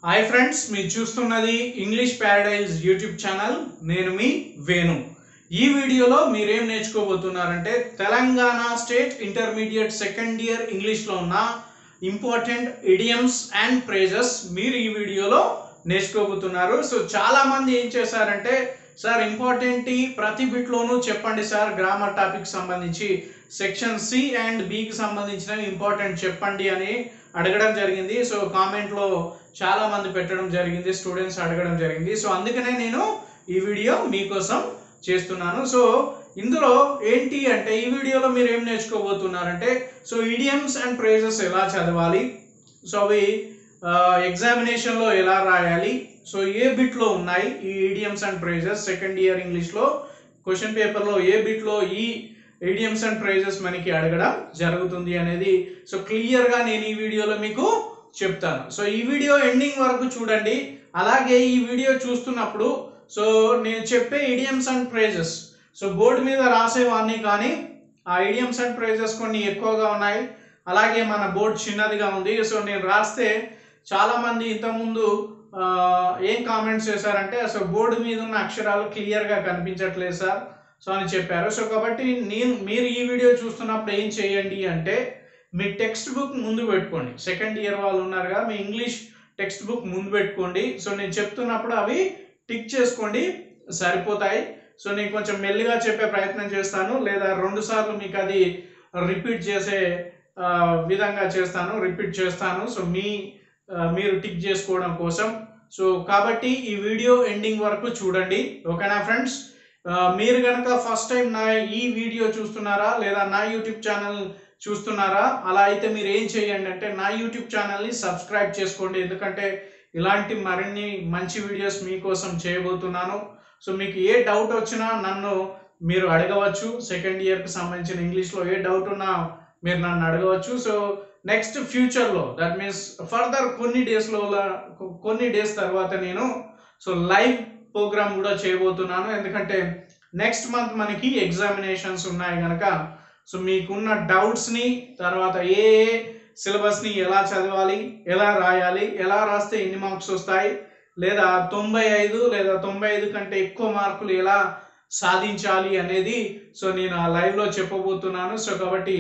hi friends మీరు చూస్తున్నది English Paradise YouTube channel నేను మీ వేణు ఈ వీడియోలో మీరేం నేర్చుకోబోతున్నారంటే Telangana state intermediate second year ఇంగ్లీష్లో ఉన్న ఇంపార్టెంట్ ఇడియమ్స్ అండ్ ప్రేజెస్ మీరు ఈ వీడియోలో నేర్చుకోబోతున్నారు సో చాలా మంది ఏం చేశారంటే సార్ ఇంపార్టెంట్ ప్రతి బిట్లోనూ చెప్పండి సార్ గ్రామర్ టాపిక్ సంబంధించి సెక్షన్ సి అండ్ బికి సంబంధించిన ఇంపార్టెంట్ చెప్పండి అని అడగడం జరిగింది సో కామెంట్లో చాలా మంది పెట్టడం జరిగింది స్టూడెంట్స్ అడగడం జరిగింది సో అందుకనే నేను ఈ వీడియో మీకోసం చేస్తున్నాను సో ఇందులో ఏంటి అంటే ఈ వీడియోలో మీరు ఏం నేర్చుకోబోతున్నారంటే సో ఇడియమ్స్ అండ్ ప్రైజెస్ ఎలా చదవాలి సో అవి ఎగ్జామినేషన్లో ఎలా రాయాలి సో ఏ బిట్లో ఉన్నాయి ఈ idioms and phrases second year ఇంగ్లీష్లో క్వశ్చన్ పేపర్లో ఏ బిట్లో ఈ ఇడియమ్స్ అండ్ ప్రైజెస్ మనకి అడగడం జరుగుతుంది అనేది సో క్లియర్గా నేను ఈ వీడియోలో మీకు చెప్తాను సో ఈ వీడియో ఎండింగ్ వరకు చూడండి అలాగే ఈ వీడియో చూస్తున్నప్పుడు సో నేను చెప్పే idioms and phrases so board మీద రాసేవాన్ని కానీ ఆ ఇడియమ్స్ అండ్ ప్రైజెస్ కొన్ని ఎక్కువగా ఉన్నాయి అలాగే మన బోర్డు చిన్నదిగా ఉంది సో నేను రాస్తే చాలామంది ఇంతకుముందు ఆ, ఏం కామెంట్స్ చేశారంటే అసలు బోర్డు మీద ఉన్న అక్షరాలు క్లియర్గా కనిపించట్లేదు సార్ సో అని చెప్పారు సో కాబట్టి నేను మీరు ఈ వీడియో చూస్తున్నప్పుడు ఏం చేయండి అంటే మీ టెక్స్ట్ బుక్ ముందు పెట్టుకోండి సెకండ్ ఇయర్ వాళ్ళు ఉన్నారుగా మీ ఇంగ్లీష్ టెక్స్ట్ బుక్ ముందు పెట్టుకోండి సో నేను చెప్తున్నప్పుడు అవి టిక్ చేసుకోండి సరిపోతాయి సో నేను కొంచెం మెల్లిగా చెప్పే ప్రయత్నం చేస్తాను లేదా రెండు సార్లు మీకు అది రిపీట్ చేసే ఆ, విధంగా చేస్తాను రిపీట్ చేస్తాను సో మీ ఆ, మీరు టిక్ చేసుకోవడం కోసం సో కాబట్టి ఈ వీడియో ఎండింగ్ వరకు చూడండి ఓకేనా ఫ్రెండ్స్ ఆ, మీరు కనుక ఫస్ట్ టైం నా ఈ వీడియో చూస్తున్నారా లేదా నా యూట్యూబ్ ఛానల్ చూస్తున్నారా అలా అయితే మీరు ఏం చేయండి అంటే నా యూట్యూబ్ ఛానల్ని సబ్స్క్రైబ్ చేసుకోండి ఎందుకంటే ఇలాంటి మరిన్ని మంచి వీడియోస్ మీకోసం చేయబోతున్నాను సో మీకు ఏ డౌట్ వచ్చినా నన్ను మీరు అడగవచ్చు సెకండ్ ఇయర్కి సంబంధించిన ఇంగ్లీష్లో ఏ డౌట్ ఉన్నా మీరు నన్ను అడగవచ్చు సో నెక్స్ట్ ఫ్యూచర్లో దట్ మీన్స్ ఫర్దర్ కొన్ని డేస్లో కొన్ని డేస్ తర్వాత నేను సో లైవ్ ప్రోగ్రామ్ కూడా చేయబోతున్నాను ఎందుకంటే నెక్స్ట్ మంత్ మనకి ఎగ్జామినేషన్స్ ఉన్నాయి కనుక సో మీకున్న డౌట్స్ని తర్వాత ఏ ఏ సిలబస్ని ఎలా చదవాలి ఎలా రాయాలి ఎలా రాస్తే ఎన్ని మార్క్స్ వస్తాయి లేదా తొంభై ఐదు లేదా తొంభై ఐదు కంటే ఎక్కువ మార్కులు ఎలా సాధించాలి అనేది సో నేను ఆ లైవ్లో చెప్పబోతున్నాను సో కాబట్టి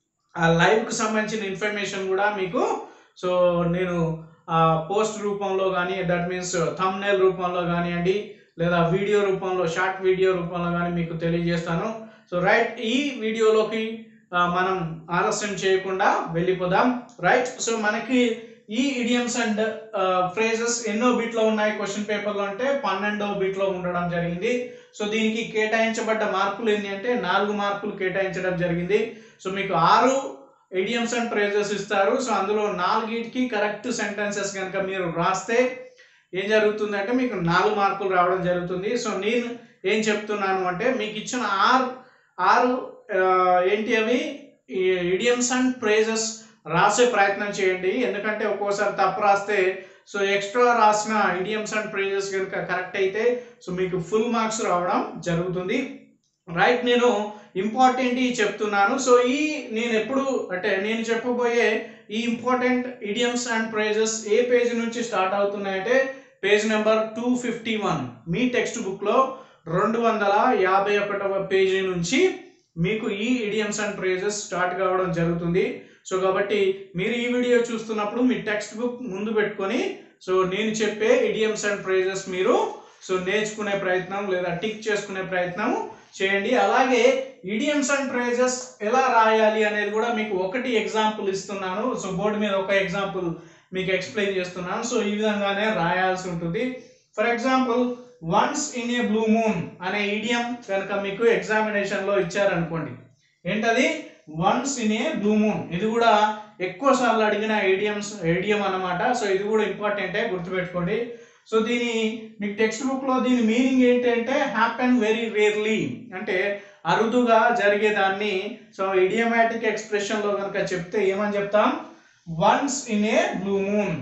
ఆ లైవ్కి సంబంధించిన ఇన్ఫర్మేషన్ కూడా మీకు సో నేను పోస్ట్ రూపంలో కానీ దట్ మీన్స్ థంబ్నైల్ రూపంలో కానివ్వండి లేదా వీడియో రూపంలో షార్ట్ వీడియో రూపంలో కానీ మీకు తెలియజేస్తాను సో రైట్ ఈ వీడియోలోకి ఆ, మనం ఆలస్యం చేయకుండా వెళ్ళిపోదాం రైట్ సో మనకి ఈ ఇడియమ్స్ అండ్ ఫ్రేజెస్ ఎన్నో బిట్లో ఉన్నాయి క్వశ్చన్ పేపర్లో అంటే పన్నెండో బిట్లో ఉండడం జరిగింది సో దీనికి కేటాయించబడ్డ మార్కులు ఎన్ని అంటే నాలుగు మార్కులు కేటాయించడం జరిగింది సో మీకు ఆరు ఇడియమ్స్ అండ్ ఫ్రేజెస్ ఇస్తారు సో అందులో నాలుగిటికి కరెక్ట్ సెంటెన్సెస్ కనుక మీరు రాస్తే ఏం జరుగుతుంది అంటే మీకు నాలుగు మార్కులు రావడం జరుగుతుంది సో నేను ఏం చెప్తున్నాను అంటే మీకు ఇచ్చిన ఆరు ఆరు ఆ, ఏంటి అవి ఇడియమ్స్ అండ్ ప్రైజెస్ రాసే ప్రయత్నం చేయండి ఎందుకంటే ఒక్కోసారి తప్పు రాస్తే సో ఎక్స్ట్రా రాసిన ఇడియమ్స్ అండ్ ప్రైజెస్ కనుక కరెక్ట్ అయితే సో మీకు ఫుల్ మార్క్స్ రావడం జరుగుతుంది రైట్ నేను ఇంపార్టెంట్ చెప్తున్నాను సో ఈ నేను ఎప్పుడు అంటే నేను చెప్పబోయే ఈ ఇంపార్టెంట్ ఇడియమ్స్ అండ్ ప్రైజెస్ ఏ పేజ్ నుంచి స్టార్ట్ అవుతున్నాయంటే page number two fifty one మీ టెక్స్ట్ బుక్లో రెండు వందల యాభై ఒకటవ పేజీ నుంచి మీకు ఈ ఇడియమ్స్ అండ్ ప్రైజెస్ స్టార్ట్ కావడం జరుగుతుంది సో కాబట్టి మీరు ఈ వీడియో చూస్తున్నప్పుడు మీ టెక్స్ట్ బుక్ ముందు పెట్టుకొని సో నేను చెప్పే ఇడియమ్స్ అండ్ ప్రైజెస్ మీరు సో నేర్చుకునే ప్రయత్నం లేదా టిక్ చేసుకునే ప్రయత్నం చేయండి అలాగే ఇడియమ్స్ అండ్ ప్రైజెస్ ఎలా రాయాలి అనేది కూడా మీకు ఒకటి ఎగ్జాంపుల్ ఇస్తున్నాను సో బోర్డు మీద ఒక ఎగ్జాంపుల్ మీకు ఎక్స్ప్లెయిన్ చేస్తున్నాను సో ఈ విధంగానే రాయాల్సి ఉంటుంది for example once in a blue moon అనే ఇడియం కనుక మీకు ఎగ్జామినేషన్లో ఇచ్చారనుకోండి ఏంటది once in a blue moon ఇది కూడా ఎక్కువ సార్లు అడిగిన ఏడియమ్స్ ఏడియం అన్నమాట సో ఇది కూడా ఇంపార్టెంటే గుర్తుపెట్టుకోండి సో దీని మీకు టెక్స్ట్ బుక్లో దీని మీనింగ్ ఏంటంటే హ్యాపెన్ వెరీ రేర్లీ అంటే అరుదుగా జరిగేదాన్ని సో ఇడియమాటిక్ ఎక్స్ప్రెషన్లో కనుక చెప్తే ఏమని చెప్తాం once in a blue moon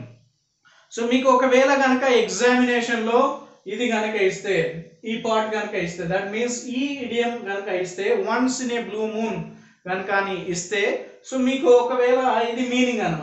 so మీకు ఒకవేళ కనుక ఎగ్జామినేషన్లో ఇది కనుక ఇస్తే ఈ పార్ట్ కనుక ఇస్తే దట్ మీన్స్ ఈ ఇడియం కనుక ఇస్తే once in a blue moon కనుక అని ఇస్తే సో మీకు ఒకవేళ ఇది మీనింగ్ అనమాట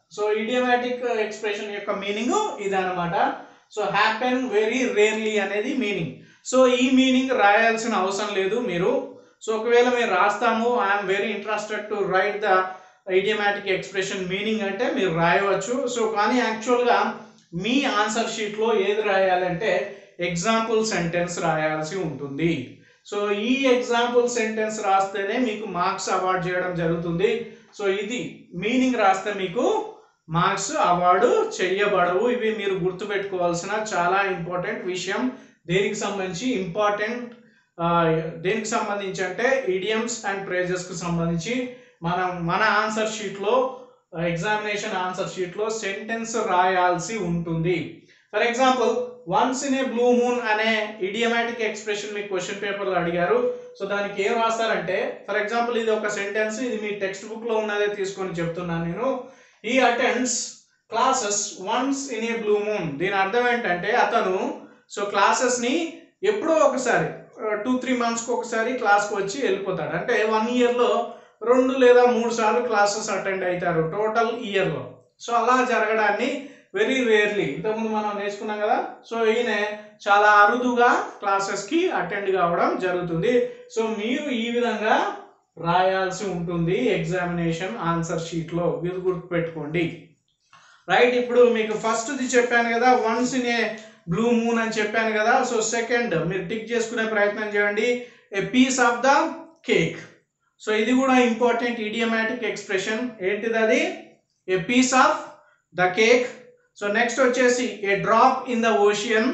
సో ఇడియమాటిక్ ఎక్స్ప్రెషన్ యొక్క మీనింగ్ ఇదన్నమాట సో హ్యాపెన్ వెరీ రేర్లీ అనేది మీనింగ్ సో ఈ మీనింగ్ రాయాల్సిన అవసరం లేదు మీరు సో ఒకవేళ మీరు రాస్తాము I'm very interested to write the idiomatic expression meaning అంటే మీరు రాయవచ్చు సో కానీ యాక్చువల్గా మీ ఆన్సర్ షీట్లో ఏది రాయాలంటే ఎగ్జాంపుల్ సెంటెన్స్ రాయాల్సి ఉంటుంది సో ఈ ఎగ్జాంపుల్ సెంటెన్స్ రాస్తేనే మీకు మార్క్స్ అవార్డ్ చేయడం జరుగుతుంది సో ఇది మీనింగ్ రాస్తే మీకు మార్క్స్ అవార్డు చెయ్యబడవు ఇవి మీరు గుర్తుపెట్టుకోవాల్సిన చాలా ఇంపార్టెంట్ విషయం దేనికి సంబంధించి ఇంపార్టెంట్ దేనికి సంబంధించి అంటే ఇడియమ్స్ అండ్ ప్రైజెస్కి సంబంధించి మనం మన ఆన్సర్ షీట్లో ఎగ్జామినేషన్ ఆన్సర్ షీట్లో సెంటెన్స్ రాయాల్సి ఉంటుంది for example once in a blue moon అనే ఇడియమాటిక్ ఎక్స్ప్రెషన్ మీకు క్వశ్చన్ పేపర్లో అడిగారు సో దానికి ఏం రాస్తారంటే ఫర్ ఎగ్జాంపుల్ ఇది ఒక సెంటెన్స్ ఇది మీ టెక్స్ట్ బుక్లో ఉన్నదే తీసుకొని చెప్తున్నాను నేను ఈ attends classes once in a blue moon దీని అర్థం ఏంటంటే అతను సో క్లాసెస్ని ఎప్పుడో ఒకసారి టూ త్రీ మంత్స్కి ఒకసారి క్లాస్కి వచ్చి వెళ్ళిపోతాడు అంటే వన్ ఇయర్లో రెండు లేదా మూడు సార్లు క్లాసెస్ అటెండ్ అవుతారు టోటల్ ఇయర్లో సో అలా జరగడాన్ని వెరీ రేర్లీ ఇంతకుముందు మనం నేర్చుకున్నాం కదా సో ఈయన చాలా అరుదుగా క్లాసెస్కి అటెండ్ కావడం జరుగుతుంది సో మీరు ఈ విధంగా రాయాల్సి ఉంటుంది ఎగ్జామినేషన్ ఆన్సర్ షీట్లో మీరు గుర్తుపెట్టుకోండి రైట్ ఇప్పుడు మీకు ఫస్ట్ది చెప్పాను కదా once in a blue moon అని చెప్పాను కదా సో సెకండ్ మీరు టిక్ చేసుకునే ప్రయత్నం చేయండి a piece of the cake so ఇది కూడా ఇంపార్టెంట్ ఇడియమాటిక్ ఎక్స్ప్రెషన్ ఏంటిది అది a piece of the cake so next వచ్చేసి a drop in the ocean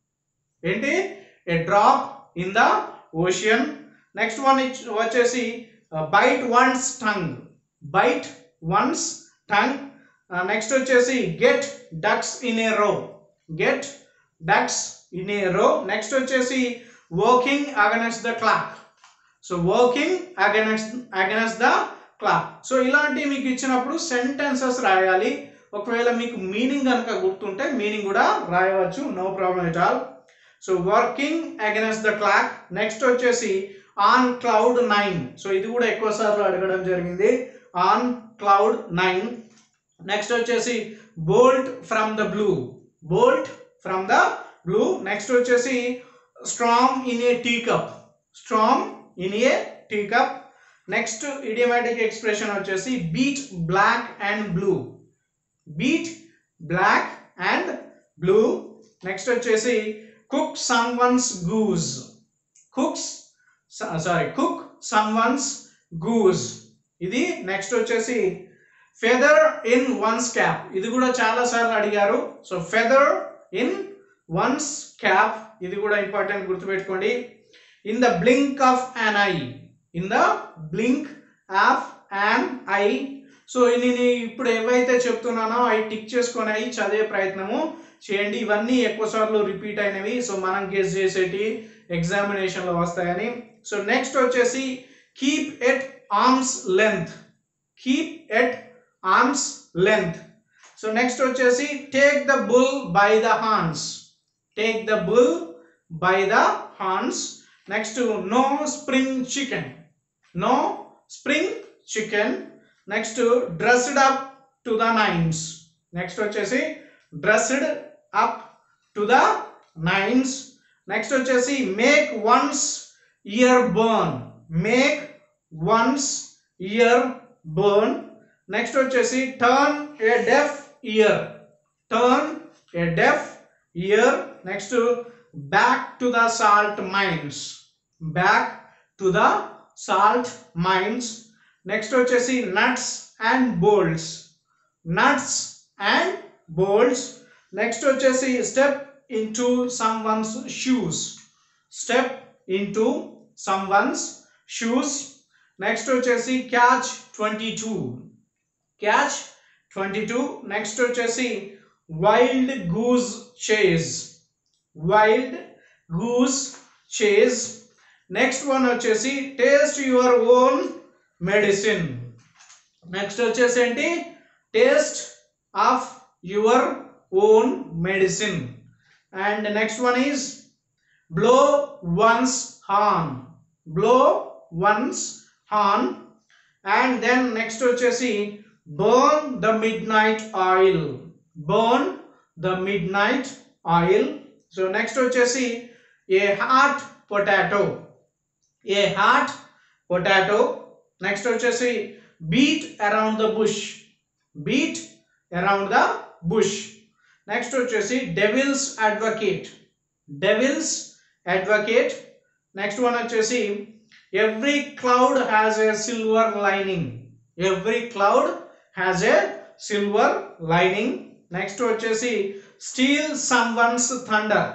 ఏంటి a drop in the ocean next one వచ్చేసి bite one's tongue bite one's tongue next వచ్చేసి get ducks in a row get ducks in a row next వచ్చేసి working against the clock so working against against the clock so ఇలాంటివి మీకు ఇచ్చినప్పుడు sentences రాయాలి ఒకవేళ మీకు meaning కనుక గుర్తుంటే మీనింగ్ కూడా రాయవచ్చు no problem at all so working against the clock next వచ్చేసి ఆన్ క్లౌడ్ నైన్ సో ఇది కూడా ఎక్కువ సార్లు అడగడం జరిగింది ఆన్ క్లౌడ్ నైన్ నెక్స్ట్ వచ్చేసి bolt from the blue bolt from the blue next వచ్చేసి strong in a tea cup strong in a tea cup next idiomatic expression వచ్చేసి beat black and blue beat black and blue next వచ్చేసి cook someone's goose cooks sorry cook someone's goose ఇది next వచ్చేసి feather in one's cap ఇది కూడా చాలా సార్లు అడిగారు so feather in one's cap ఇది కూడా ఇంపార్టెంట్ గుర్తుపెట్టుకోండి in the blink of an eye in the blink of an eye so నేను ఇప్పుడు ఏవైతే చెప్తున్నానో అవి టిక్ చేసుకొని అవి చదివే ప్రయత్నము చేయండి ఇవన్నీ ఎక్కువ సార్లు రిపీట్ అయినవి సో మనం గెస్ చేసేటి ఎగ్జామినేషన్లో వస్తాయని సో నెక్స్ట్ వచ్చేసి keep at arm's length keep at arm's length so next వచ్చేసి take the bull by the horns take the bull by the horns next no spring chicken no spring chicken next dressed up to the nines next వచ్చేసి dressed up to the nines next వచ్చేసి make one's ear burn make one's ear burn next వచ్చేసి turn a deaf ear turn a deaf year next back to the salt mines back to the salt mines next వచ్చేసి nuts and bolts nuts and bolts next వచ్చేసి step into someone's shoes step into someone's shoes next వచ్చేసి catch twenty two catch twenty two next వచ్చేసి wild goose chase wild goose chase next one వచ్చేసి taste your own medicine next వచ్చేసి ఏంటి taste of your own medicine and next one is blow one's horn blow one's horn and then next వచ్చేసి burn the midnight oil burn the midnight oil so next వచ్చేసి a hot potato a hot potato next వచ్చేసి beat around the bush beat around the bush next వచ్చేసి devil's advocate devil's advocate next one వచ్చేసి every cloud has a silver lining every cloud has a silver lining next వచ్చేసి steal someone's thunder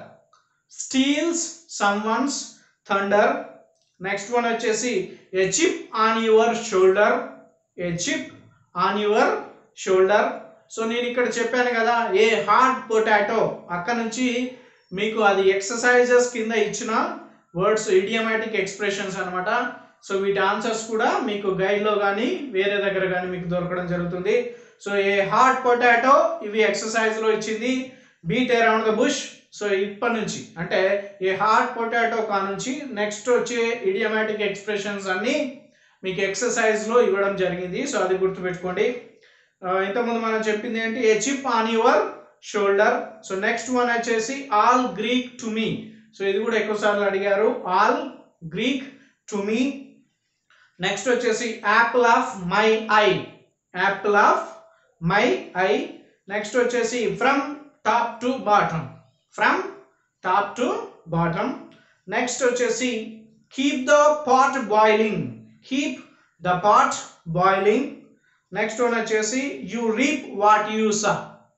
steals someone's thunder next one వచ్చేసి ఏ chip on your shoulder a chip on your shoulder so నేను ఇక్కడ చెప్పాను కదా ఏ hard potato అక్కడ నుంచి మీకు అది ఎక్సర్సైజెస్ కింద ఇచ్చిన వర్డ్స్ ఇడియమాటిక్ ఎక్స్ప్రెషన్స్ అన్నమాట సో వీటి ఆన్సర్స్ కూడా మీకు గైడ్లో కానీ వేరే దగ్గర కానీ మీకు దొరకడం జరుగుతుంది సో ఏ హార్డ్ పొటాటో ఇవి ఎక్సర్సైజ్లో ఇచ్చింది beat around the bush so ఇప్పటి నుంచి అంటే ఏ హార్డ్ పొటాటో కా నుంచి నెక్స్ట్ వచ్చే ఇడియమాటిక్ ఎక్స్ప్రెషన్స్ అన్నీ మీకు ఎక్సర్సైజ్లో ఇవ్వడం జరిగింది సో అది గుర్తుపెట్టుకోండి ఆ, ఇంతకుముందు మనం చెప్పింది ఏంటి a chip on your shoulder so next one వచ్చేసి all Greek to me so ఇది కూడా ఎక్కువ సార్లు అడిగారు all Greek to me next వచ్చేసి apple of my eye apple of my eye next వచ్చేసి from top to bottom from top to bottom next వచ్చేసి keep the pot boiling keep the pot boiling next one వచ్చేసి you reap what you sow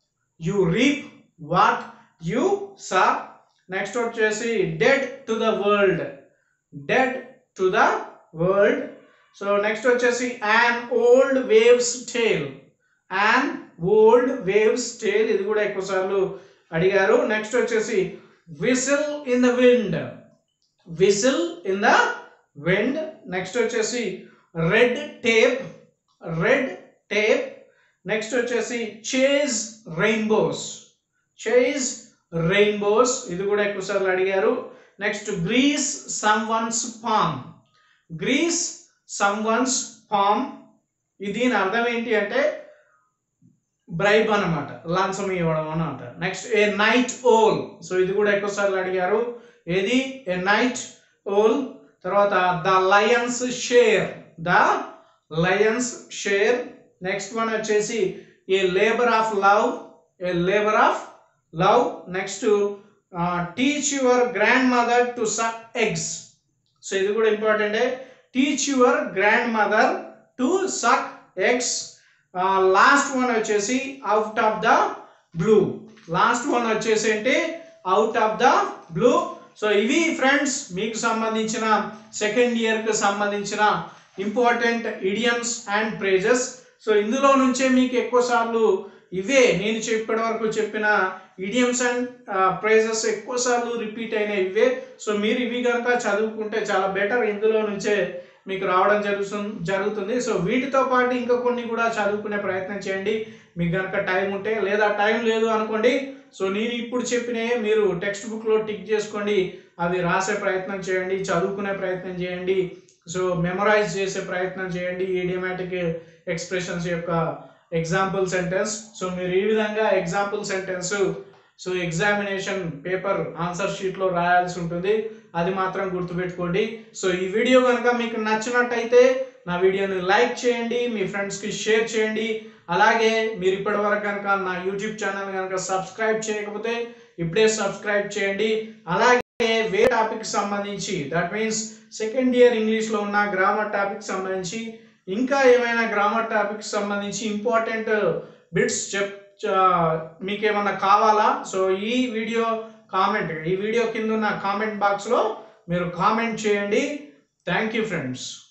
you reap what you saw next వచ్చేసి dead to the world dead to the world so next వచ్చేసి an old wives' tale an old wives' tale ఇది కూడా ఎక్కువ సార్లు అడిగారు next వచ్చేసి whistle in the wind whistle in the wind next వచ్చేసి red tape red tape next వచ్చేసి chase rainbows chase rainbows ఇది కూడా ఎక్కువ సార్లు అడిగారు next grease someone's palm grease someone's palm ఇది దీని అర్థం ఏంటి అంటే బ్రైబ్ అన్నమాట లంచం ఇవ్వడం అని అంటారు next a night owl so ఇది కూడా ఎక్కువ సార్లు అడిగారు ఏది ఏ నైట్ ఓల్ తర్వాత the lion's share the lion's share next one వచ్చేసి a labour of love a labour of love next teach your grandmother to suck eggs so ఇది కూడా ఇంపార్టెంటే teach your grandmother to suck eggs last one వచ్చేసి out of the blue last one వచ్చేసి ఏంటి out of the blue so ఇవి friends మీకు సంబంధించిన second ఇయర్కి సంబంధించిన important idioms and phrases so ఇందులో నుంచే మీకు ఎక్కువ సార్లు ఇవే నేను ఇప్పటి వరకు చెప్పిన ఇడియమ్స్ అండ్ ప్రైజెస్ ఎక్కువ సార్లు రిపీట్ అయిన ఇవే సో మీరు ఇవి కనుక చదువుకుంటే చాలా బెటర్ ఇందులో నుంచే మీకు రావడం జరుగుతుంది జరుగుతుంది సో వీటితో పాటు ఇంకా కొన్ని కూడా చదువుకునే ప్రయత్నం చేయండి మీకు కనుక టైం ఉంటే లేదా టైం లేదు అనుకోండి సో నేను ఇప్పుడు చెప్పినవి మీరు టెక్స్ట్ బుక్లో టిక్ చేసుకోండి అవి రాసే ప్రయత్నం చేయండి చదువుకునే ప్రయత్నం చేయండి సో మెమరైజ్ చేసే ప్రయత్నం చేయండి ఈడియమాటిక్ ఎక్స్ప్రెషన్స్ యొక్క ఎగ్జాంపుల్ సెంటెన్స్ సో మీరు ఈ విధంగా example sentence so examination paper answer షీట్లో రాయాల్సి ఉంటుంది అది మాత్రం గుర్తుపెట్టుకోండి సో ఈ వీడియో కనుక మీకు నచ్చినట్టయితే నా వీడియోని లైక్ చేయండి మీ ఫ్రెండ్స్కి షేర్ చేయండి అలాగే మీరు ఇప్పటి వరకు కనుక నా యూట్యూబ్ ఛానల్ కనుక సబ్స్క్రైబ్ చేయకపోతే ఇప్పుడే సబ్స్క్రైబ్ చేయండి అలాగే వే టాపిక్ సంబంధించి దట్ మీన్స్ సెకండ్ ఇయర్ ఇంగ్లీష్లో ఉన్న గ్రామర్ టాపిక్ సంబంధించి ఇంకా ఏమైనా గ్రామర్ టాపిక్ సంబంధించి ఇంపార్టెంట్ బిట్స్ చెప్ మీకు ఏమన్నా కావాలా సో ఈ వీడియో కామెంట్ ఈ వీడియో కింద ఉన్న కామెంట్ బాక్స్లో మీరు కామెంట్ చేయండి థ్యాంక్ యూ ఫ్రెండ్స్